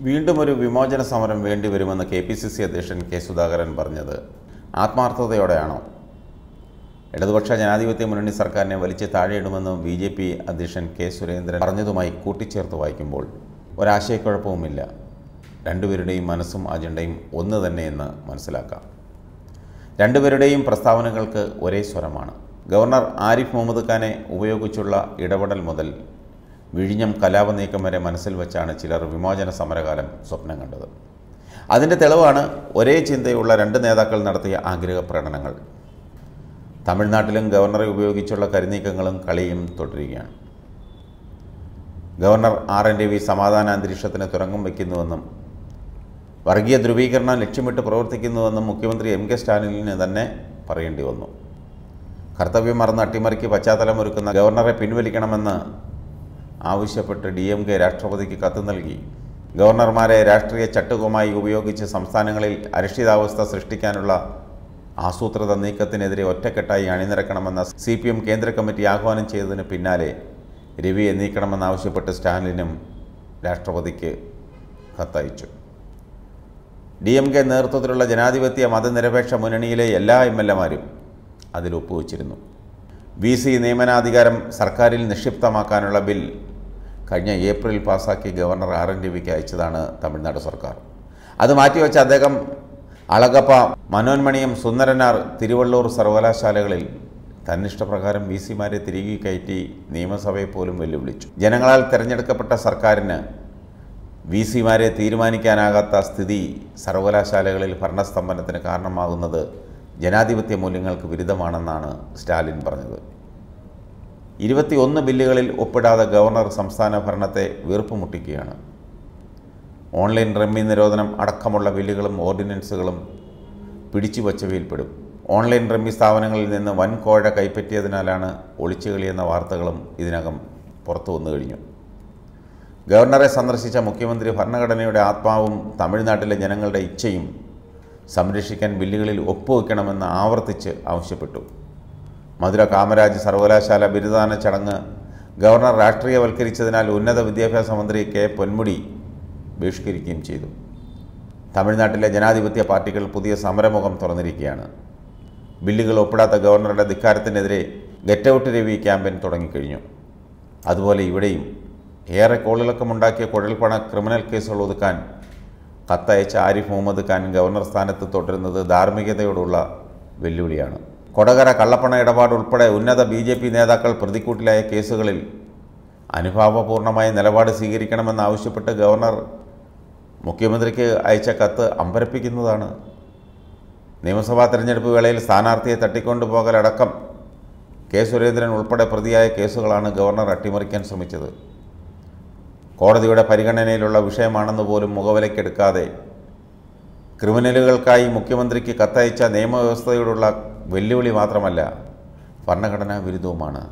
വീണ്ടും ഒരു വിമോചന സമരം വേണ്ടിവരുമെന്ന് കെ പി സി സി അധ്യക്ഷൻ കെ സുധാകരൻ പറഞ്ഞത് ആത്മാർത്ഥതയോടെയാണോ ഇടതുപക്ഷ ജനാധിപത്യ മുന്നണി സർക്കാരിനെ വലിച്ച് താഴെയിടുമെന്ന് ബി ജെ പി അധ്യക്ഷൻ കെ സുരേന്ദ്രൻ പറഞ്ഞതുമായി കൂട്ടിച്ചേർത്ത് വായിക്കുമ്പോൾ ഒരാശയക്കുഴപ്പവുമില്ല രണ്ടുപേരുടെയും മനസ്സും അജണ്ടയും ഒന്ന് തന്നെയെന്ന് മനസ്സിലാക്കാം രണ്ടുപേരുടെയും പ്രസ്താവനകൾക്ക് ഒരേ സ്വരമാണ് ഗവർണർ ആരിഫ് മുഹമ്മദ് ഖാനെ ഉപയോഗിച്ചുള്ള ഇടപെടൽ മുതൽ വിഴിഞ്ഞം കലാപ നീക്കം വരെ മനസ്സിൽ വെച്ചാണ് ചിലർ വിമോചന സമരകാലം സ്വപ്നം കണ്ടത് അതിൻ്റെ തെളിവാണ് ഒരേ ചിന്തയുള്ള രണ്ട് നേതാക്കൾ നടത്തിയ ആഗ്രഹ പ്രകടനങ്ങൾ തമിഴ്നാട്ടിലും ഗവർണറെ ഉപയോഗിച്ചുള്ള കരുനീക്കങ്ങളും കളിയും തുടരുകയാണ് ഗവർണർ ആർ എൻ രവി സമാധാന അന്തരീക്ഷത്തിന് തുരങ്കം വയ്ക്കുന്നുവെന്നും വർഗീയ ധ്രുവീകരണം ലക്ഷ്യമിട്ട് പ്രവർത്തിക്കുന്നുവെന്നും മുഖ്യമന്ത്രി എം കെ സ്റ്റാലിന് തന്നെ പറയേണ്ടി വന്നു കർത്തവ്യം മറന്ന് അട്ടിമറിക്ക് പശ്ചാത്തലമൊരുക്കുന്ന ഗവർണറെ പിൻവലിക്കണമെന്ന് ആവശ്യപ്പെട്ട് ഡി എം കെ രാഷ്ട്രപതിക്ക് കത്ത് നൽകി ഗവർണർമാരെ രാഷ്ട്രീയ ചട്ടുകമായി ഉപയോഗിച്ച് സംസ്ഥാനങ്ങളിൽ അരക്ഷിതാവസ്ഥ സൃഷ്ടിക്കാനുള്ള ആസൂത്രിത നീക്കത്തിനെതിരെ ഒറ്റക്കെട്ടായി അണിനിരക്കണമെന്ന സി പി എം കേന്ദ്ര കമ്മിറ്റി ആഹ്വാനം ചെയ്തതിന് പിന്നാലെ രവിയെ നീക്കണമെന്നാവശ്യപ്പെട്ട് സ്റ്റാലിനും രാഷ്ട്രപതിക്ക് കത്തയച്ചു ഡി എം കെ നേതൃത്വത്തിലുള്ള ജനാധിപത്യ മതനിരപേക്ഷ മുന്നണിയിലെ എല്ലാ എം എൽ എമാരും അതിൽ ഒപ്പുവച്ചിരുന്നു വി സി നിയമനാധികാരം സർക്കാരിൽ നിക്ഷിപ്തമാക്കാനുള്ള ബിൽ കഴിഞ്ഞ ഏപ്രിൽ പാസാക്കി ഗവർണർ ആർ എൻ രവിക്ക് അയച്ചതാണ് തമിഴ്നാട് സർക്കാർ അത് മാറ്റിവെച്ച അദ്ദേഹം അളഗപ്പ മനോന്മണിയം സുന്ദരനാർ തിരുവള്ളൂർ സർവകലാശാലകളിൽ തന്നിഷ്ടപ്രകാരം വി സിമാരെ തിരികെ കയറ്റി നിയമസഭയെ പോലും വെല്ലുവിളിച്ചു ജനങ്ങളാൽ തിരഞ്ഞെടുക്കപ്പെട്ട സർക്കാരിന് വി സിമാരെ തീരുമാനിക്കാനാകാത്ത സ്ഥിതി സർവകലാശാലകളിൽ ഭരണസ്തംഭനത്തിന് കാരണമാകുന്നത് ജനാധിപത്യ മൂല്യങ്ങൾക്ക് വിരുദ്ധമാണെന്നാണ് സ്റ്റാലിൻ പറഞ്ഞത് ഇരുപത്തിയൊന്ന് ബില്ലുകളിൽ ഒപ്പിടാതെ ഗവർണർ സംസ്ഥാന ഭരണത്തെ വീർപ്പുമുട്ടിക്കുകയാണ് ഓൺലൈൻ റമ്മി നിരോധനം അടക്കമുള്ള ബില്ലുകളും ഓർഡിനൻസുകളും പിടിച്ചുവച്ചവയിൽപ്പെടും ഓൺലൈൻ റമ്മി സ്ഥാപനങ്ങളിൽ നിന്ന് വൻ കോഴ കൈപ്പറ്റിയതിനാലാണ് ഒളിച്ചുകളി എന്ന വാർത്തകളും ഇതിനകം പുറത്തു വന്നു കഴിഞ്ഞു ഗവർണറെ സന്ദർശിച്ച മുഖ്യമന്ത്രി ഭരണഘടനയുടെ ആത്മാവും തമിഴ്നാട്ടിലെ ജനങ്ങളുടെ ഇച്ഛയും സംരക്ഷിക്കാൻ ബില്ലുകളിൽ ഒപ്പുവെക്കണമെന്ന് ആവർത്തിച്ച് ആവശ്യപ്പെട്ടു മധുര കാമരാജ് സർവകലാശാല ബിരുദദാന ചടങ്ങ് ഗവർണർ രാഷ്ട്രീയവൽക്കരിച്ചതിനാൽ ഉന്നത വിദ്യാഭ്യാസ മന്ത്രി കെ പൊന്മുടി ബഹിഷ്കരിക്കുകയും ചെയ്തു തമിഴ്നാട്ടിലെ ജനാധിപത്യ പാർട്ടികൾ പുതിയ സമരമുഖം തുറന്നിരിക്കുകയാണ് ബില്ലുകൾ ഒപ്പിടാത്ത ഗവർണറുടെ ധിക്കാരത്തിനെതിരെ ഗെറ്റ് ഔട്ട് രവി ക്യാമ്പയിൻ തുടങ്ങിക്കഴിഞ്ഞു അതുപോലെ ഇവിടെയും ഏറെ കോളിളക്കമുണ്ടാക്കിയ കുഴൽപ്പണ ക്രിമിനൽ കേസുകൾ ഒതുക്കാൻ കത്തയച്ച ആരിഫ് മുഹമ്മദ് ഖാൻ ഗവർണർ സ്ഥാനത്ത് തുടരുന്നത് ധാർമ്മികതയോടുള്ള വെല്ലുവിളിയാണ് കൊടകര കള്ളപ്പണ ഇടപാട് ഉൾപ്പെടെ ഉന്നത ബി ജെ പി നേതാക്കൾ പ്രതിക്കൂട്ടിലായ കേസുകളിൽ അനുഭാവപൂർണമായ നിലപാട് സ്വീകരിക്കണമെന്നാവശ്യപ്പെട്ട് ഗവർണർ മുഖ്യമന്ത്രിക്ക് അയച്ച കത്ത് അമ്പരപ്പിക്കുന്നതാണ് നിയമസഭാ തെരഞ്ഞെടുപ്പ് വേളയിൽ സ്ഥാനാർത്ഥിയെ തട്ടിക്കൊണ്ടുപോകലടക്കം കെ സുരേന്ദ്രൻ ഉൾപ്പെടെ പ്രതിയായ കേസുകളാണ് ഗവർണർ അട്ടിമറിക്കാൻ ശ്രമിച്ചത് കോടതിയുടെ പരിഗണനയിലുള്ള വിഷയമാണെന്ന് പോലും മുഖവിലക്കെടുക്കാതെ ക്രിമിനലുകൾക്കായി മുഖ്യമന്ത്രിക്ക് കത്തയച്ച നിയമവ്യവസ്ഥയോടുള്ള വെല്ലുവിളി മാത്രമല്ല ഭരണഘടനാ വിരുദ്ധവുമാണ്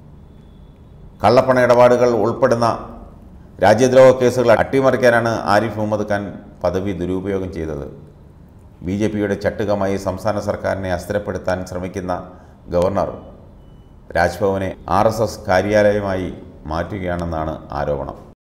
കള്ളപ്പണ ഇടപാടുകൾ ഉൾപ്പെടുന്ന രാജ്യദ്രോഹ കേസുകൾ അട്ടിമറിക്കാനാണ് ആരിഫ് മുഹമ്മദ് ഖാൻ പദവി ദുരുപയോഗം ചെയ്തത് ബി ജെ പിയുടെ ചട്ടുകമായി സംസ്ഥാന സർക്കാരിനെ അസ്ഥിരപ്പെടുത്താൻ ശ്രമിക്കുന്ന ഗവർണർ രാജ്ഭവനെ ആർ എസ് എസ് കാര്യാലയമായി മാറ്റുകയാണെന്നാണ് ആരോപണം